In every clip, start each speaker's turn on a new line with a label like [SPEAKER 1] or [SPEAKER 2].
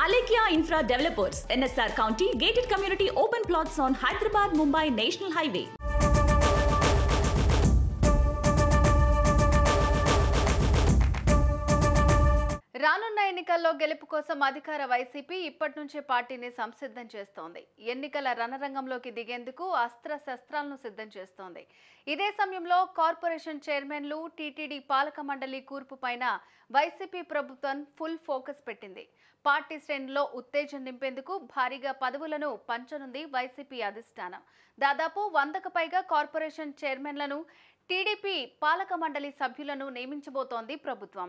[SPEAKER 1] Alekia Infra Developers, NSR County, gated community open plots on Hyderabad Mumbai National Highway.
[SPEAKER 2] రానున్న ఎన్నికల్లో గెలుపు కోసం అధికార వైసీపీ ఇప్పటి నుంచే పార్టీని సంసిద్ధం చేస్తోంది ఎన్నికల రణరంగంలోకి దిగేందుకు అస్త్ర శస్త్రాలను సిద్ధం చేస్తోంది ఇదే సమయంలో కార్పొరేషన్ చైర్మన్లు టీటీడీ పాలక మండలి కూర్పు పైన వైసీపీ ప్రభుత్వం ఫుల్ ఫోకస్ పెట్టింది పార్టీ శ్రేణిలో ఉత్తేజం నింపేందుకు భారీగా పదవులను పంచనుంది వైసీపీ అధిష్టానం దాదాపు వందకు పైగా కార్పొరేషన్ చైర్మన్లను టీడీపీ పాలక మండలి సభ్యులను నియమించబోతోంది ప్రభుత్వం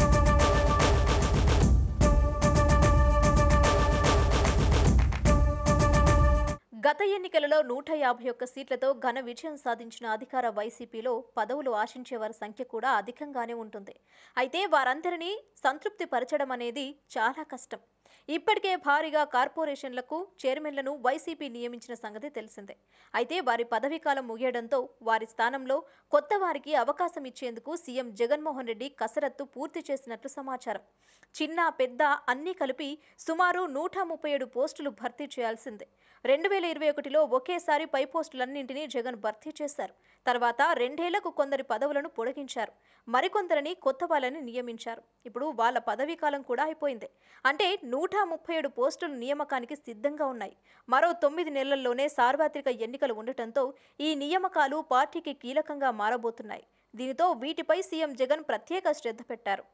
[SPEAKER 3] గత ఎన్నికలలో నూట యాభై ఒక్క సీట్లతో ఘన విజయం సాధించిన అధికార వైసీపీలో పదవులు ఆశించే వారి సంఖ్య కూడా అధికంగానే ఉంటుంది అయితే వారందరినీ సంతృప్తి పరచడం అనేది చాలా కష్టం ఇప్పటికే భారీగా కార్పొరేషన్లకు చైర్మన్లను వైసీపీ నియమించిన సంగతి తెలిసిందే అయితే వారి పదవీకాలం ముగియడంతో వారి స్థానంలో కొత్త వారికి అవకాశం ఇచ్చేందుకు సీఎం జగన్మోహన్ రెడ్డి కసరత్తు పూర్తి చేసినట్లు సమాచారం చిన్న పెద్ద అన్నీ కలిపి సుమారు నూట ముప్పై ఏడు పోస్టులు భర్తీ చేయాల్సిందే రెండు వేల ఇరవై ఒకటిలో ఒకేసారి పై పోస్టులన్నింటినీ జగన్ భర్తీ చేశారు తర్వాత రెండేళ్లకు కొందరి పదవులను పొడిగించారు మరికొందరిని కొత్త వాళ్ళని నియమించారు ఇప్పుడు వాళ్ళ పదవీ కాలం కూడా అయిపోయింది అంటే నూట ముప్పై ఏడు పోస్టులు నియామకానికి సిద్ధంగా ఉన్నాయి మరో తొమ్మిది నెలల్లోనే సార్వత్రిక ఎన్నికలు ఉండటంతో ఈ నియామకాలు పార్టీకి కీలకంగా మారబోతున్నాయి దీనితో వీటిపై సీఎం జగన్ ప్రత్యేక శ్రద్ధ పెట్టారు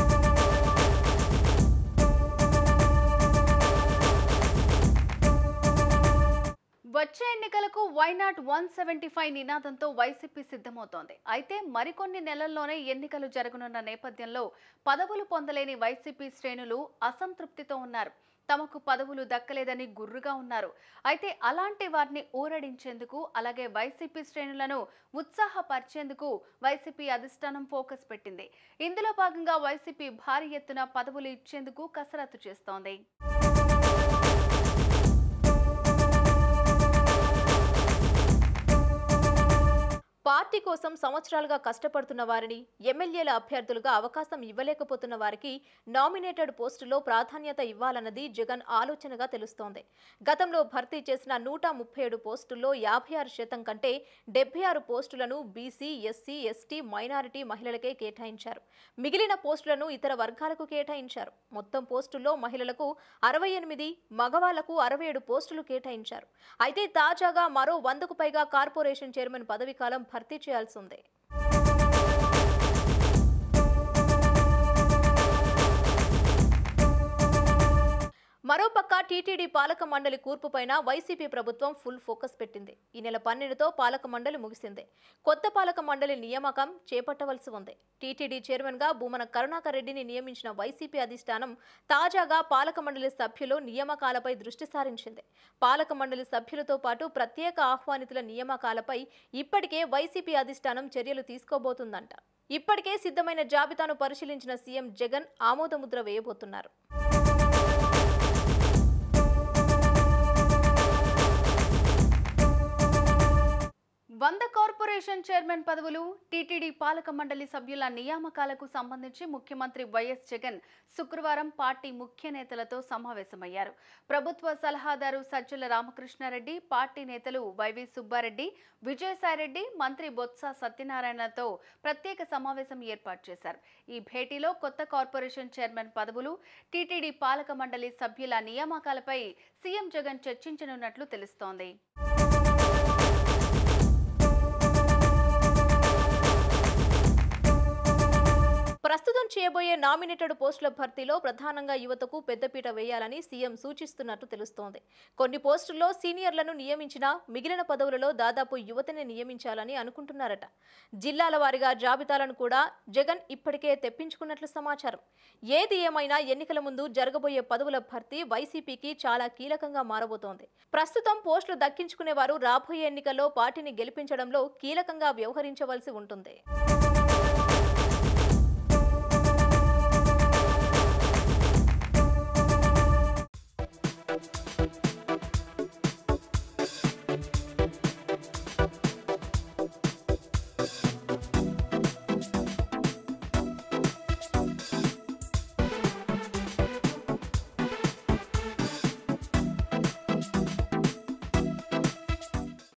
[SPEAKER 2] వచ్చే ఎన్నికలకు వైనాట్ వన్ సెవెంటీ ఫైవ్ నినాదంతో వైసీపీ సిద్ధమవుతోంది అయితే మరికొన్ని నెలల్లోనే ఎన్నికలు జరగనున్న నేపథ్యంలో పదవులు పొందలేని వైసీపీ శ్రేణులు అసంతృప్తితో ఉన్నారు తమకు పదవులు దక్కలేదని గుర్రుగా ఉన్నారు అయితే అలాంటి వారిని ఊరడించేందుకు అలాగే వైసీపీ శ్రేణులను ఉత్సాహపరిచేందుకు వైసీపీ అధిష్టానం ఫోకస్ పెట్టింది ఇందులో భాగంగా వైసీపీ భారీ ఎత్తున పదవులు ఇచ్చేందుకు కసరత్తు చేస్తోంది
[SPEAKER 3] పార్టీ కోసం సంవత్సరాలుగా కష్టపడుతున్న వారిని ఎమ్మెల్యేల అభ్యర్థులుగా అవకాశం ఇవ్వలేకపోతున్న వారికి నామినేటెడ్ పోస్టులో ప్రాధాన్యత ఇవ్వాలన్నది జగన్ ఆలోచనగా తెలుస్తోంది గతంలో భర్తీ చేసిన నూట ముప్పై ఏడు పోస్టుల్లో యాభై ఆరు శాతం కంటే డెబ్బై ఆరు పోస్టులను బీసీ ఎస్సీ ఎస్టీ మైనారిటీ మహిళలకే కేటాయించారు మిగిలిన పోస్టులను ఇతర వర్గాలకు కేటాయించారు మొత్తం పోస్టుల్లో మహిళలకు అరవై ఎనిమిది మగవాళ్లకు అరవై ఏడు పోస్టులు కేటాయించారు అయితే తాజాగా మరో వందకు పైగా కార్పొరేషన్ చైర్మన్ పదవీ కాలం భర్తీ చేయాల్సి ఉంది మరోపక్క టీటీడీ పాలక మండలి కూర్పుపైన వైసీపీ ప్రభుత్వం ఫుల్ ఫోకస్ పెట్టింది ఈ నెల పన్నెండుతో పాలక మండలి ముగిసింది కొత్త పాలక మండలి నియామకం చేపట్టవలసి ఉంది టీటీడీ చైర్మన్ గా భూమన కరుణాకర్ రెడ్డిని నియమించిన వైసీపీ అధిష్టానం తాజాగా పాలక మండలి సభ్యులు నియామకాలపై దృష్టి సారించింది పాలక మండలి సభ్యులతో పాటు ప్రత్యేక ఆహ్వానితుల నియామకాలపై ఇప్పటికే వైసీపీ అధిష్టానం చర్యలు తీసుకోబోతుందంట ఇప్పటికే సిద్ధమైన జాబితాను పరిశీలించిన సీఎం జగన్ ఆమోదముద్ర వేయబోతున్నారు
[SPEAKER 2] వంద కార్పొరేషన్ చైర్మన్ పదవులు టీటీడీ పాలక మండలి సభ్యుల నియామకాలకు సంబంధించి ముఖ్యమంత్రి వైఎస్ జగన్ శుక్రవారం పార్టీ ముఖ్య నేతలతో సమావేశమయ్యారు ప్రభుత్వ సలహాదారు సజ్జల రామకృష్ణారెడ్డి పార్టీ నేతలు వైవి సుబ్బారెడ్డి విజయసాయిరెడ్డి మంత్రి బొత్స సత్యనారాయణతో ప్రత్యేక సమావేశం ఏర్పాటు చేశారు ఈ భేటీలో కొత్త కార్పొరేషన్ చైర్మన్ పదవులు టీటీడీ పాలక మండలి సభ్యుల నియామకాలపై సీఎం జగన్ చర్చించనున్నట్లు తెలుస్తోంది
[SPEAKER 3] ప్రస్తుతం చేయబోయే నామినేటెడ్ పోస్టుల భర్తీలో ప్రధానంగా యువతకు పెద్దపీట వేయాలని సీఎం సూచిస్తున్నట్టు తెలుస్తోంది కొన్ని పోస్టుల్లో సీనియర్లను నియమించినా మిగిలిన పదవులలో దాదాపు యువతనే నియమించాలని అనుకుంటున్నారట జిల్లాల వారీగా జాబితాలను కూడా జగన్ ఇప్పటికే తెప్పించుకున్నట్లు సమాచారం ఏది ఏమైనా ఎన్నికల ముందు జరగబోయే పదవుల భర్తీ వైసీపీకి చాలా కీలకంగా మారబోతోంది ప్రస్తుతం పోస్టులు దక్కించుకునే వారు రాబోయే ఎన్నికల్లో పార్టీని గెలిపించడంలో కీలకంగా వ్యవహరించవలసి ఉంటుంది